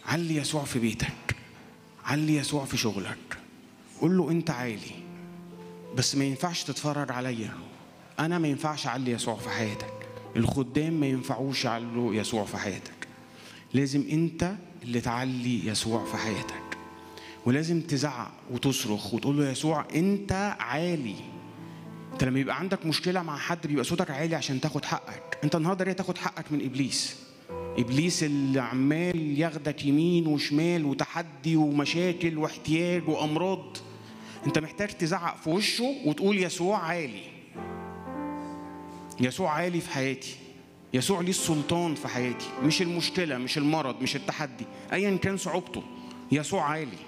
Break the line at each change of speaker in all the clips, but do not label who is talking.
علي يسوع في بيتك علي يسوع في شغلك قول له انت عالي بس ما ينفعش تتفرج عليا انا ما ينفعش اعلي يسوع في حياتك الخدام ما ينفعوش يعلوا يسوع في حياتك لازم انت اللي تعلي يسوع في حياتك ولازم تزعق وتصرخ وتقول له يسوع انت عالي انت لما يبقى عندك مشكله مع حد بيبقى صوتك عالي عشان تاخد حقك انت النهارده ليه تاخد حقك من ابليس ابليس اللي عمال ياخدك يمين وشمال وتحدي ومشاكل واحتياج وامراض انت محتاج تزعق في وشه وتقول يسوع عالي يسوع عالي في حياتي يسوع ليه السلطان في حياتي مش المشكله مش المرض مش التحدي ايا كان صعوبته يسوع عالي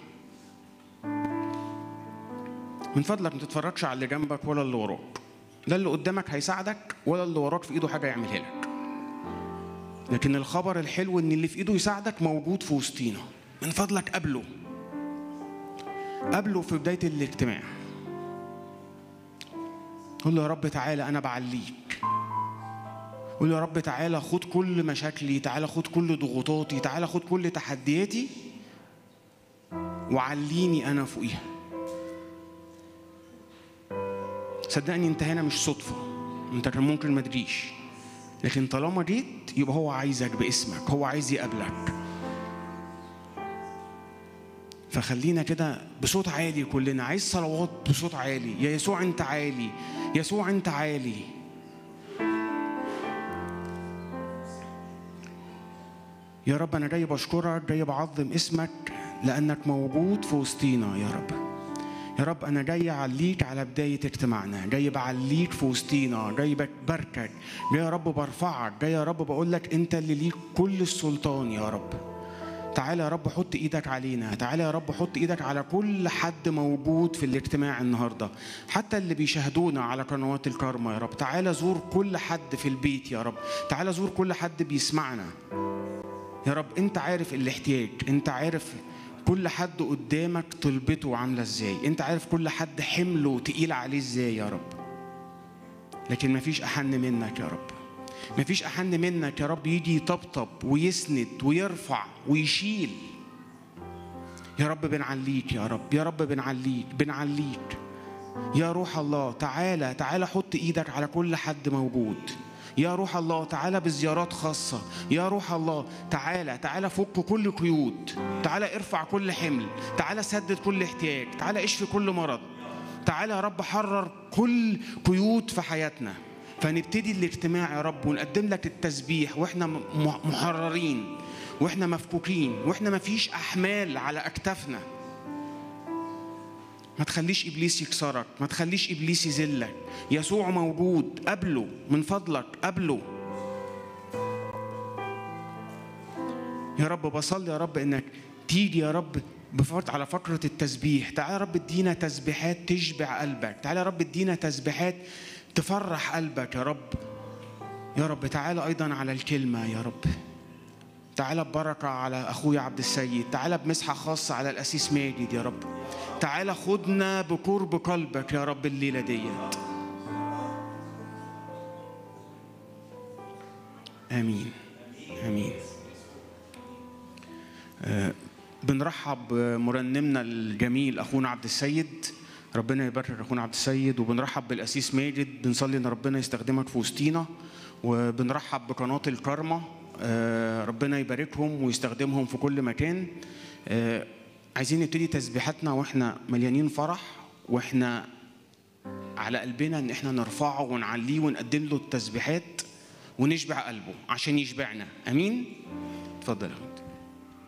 من فضلك ما تتفرجش على اللي جنبك ولا اللي وراك لا اللي قدامك هيساعدك ولا اللي وراك في ايده حاجه يعملها لك لكن الخبر الحلو ان اللي في ايده يساعدك موجود في وسطينا من فضلك قابله قابله في بدايه الاجتماع قول له يا رب تعالى انا بعليك قول له يا رب تعالى خد كل مشاكلي تعالى خد كل ضغوطاتي تعالى خد كل تحدياتي وعليني انا فوقيها صدقني انت هنا مش صدفه انت كان ممكن ما تجيش لكن طالما جيت يبقى هو عايزك باسمك هو عايز يقابلك فخلينا كده بصوت عالي كلنا عايز صلوات بصوت عالي يا يسوع انت عالي يسوع انت عالي يا رب انا جاي بشكرك جاي بعظم اسمك لانك موجود في وسطينا يا رب يا رب انا جاي اعليك على بدايه اجتماعنا جاي بعليك في وسطينا جاي بباركك جاي يا رب برفعك جاي يا رب بقول لك انت اللي ليك كل السلطان يا رب تعالى يا رب حط ايدك علينا تعالى يا رب حط ايدك على كل حد موجود في الاجتماع النهارده حتى اللي بيشاهدونا على قنوات الكارما يا رب تعالى زور كل حد في البيت يا رب تعالى زور كل حد بيسمعنا يا رب انت عارف الاحتياج انت عارف كل حد قدامك طلبته عامله ازاي انت عارف كل حد حمله تقيل عليه ازاي يا رب لكن مفيش احن منك يا رب مفيش احن منك يا رب يجي يطبطب ويسند ويرفع ويشيل يا رب بنعليك يا رب يا رب بنعليك بنعليك يا روح الله تعالى تعالى حط ايدك على كل حد موجود يا روح الله تعالى بزيارات خاصة يا روح الله تعالى تعالى فك كل قيود تعالى ارفع كل حمل تعالى سدد كل احتياج تعالى اشفي كل مرض تعالى يا رب حرر كل قيود في حياتنا فنبتدي الاجتماع يا رب ونقدم لك التسبيح واحنا محررين واحنا مفكوكين واحنا مفيش احمال على اكتافنا ما تخليش ابليس يكسرك ما تخليش ابليس يذلك يسوع موجود قبله من فضلك قبله يا رب بصلي يا رب انك تيجي يا رب بفرط على فقرة التسبيح تعالى يا رب ادينا تسبيحات تشبع قلبك تعالى يا رب ادينا تسبيحات تفرح قلبك يا رب يا رب تعالى ايضا على الكلمة يا رب تعالى ببركة على أخويا عبد السيد تعالى بمسحة خاصة على الأسيس ماجد يا رب تعالى خدنا بقرب قلبك يا رب الليلة ديت آمين آمين آه بنرحب بمرنمنا الجميل أخونا عبد السيد ربنا يبارك أخونا عبد السيد وبنرحب بالأسيس ماجد بنصلي إن ربنا يستخدمك في وسطينا وبنرحب بقناة الكارما آه ربنا يباركهم ويستخدمهم في كل مكان آه عايزين نبتدي تسبيحاتنا واحنا مليانين فرح واحنا على قلبنا ان احنا نرفعه ونعليه ونقدم له التسبيحات ونشبع قلبه عشان يشبعنا امين اتفضل يا اخويا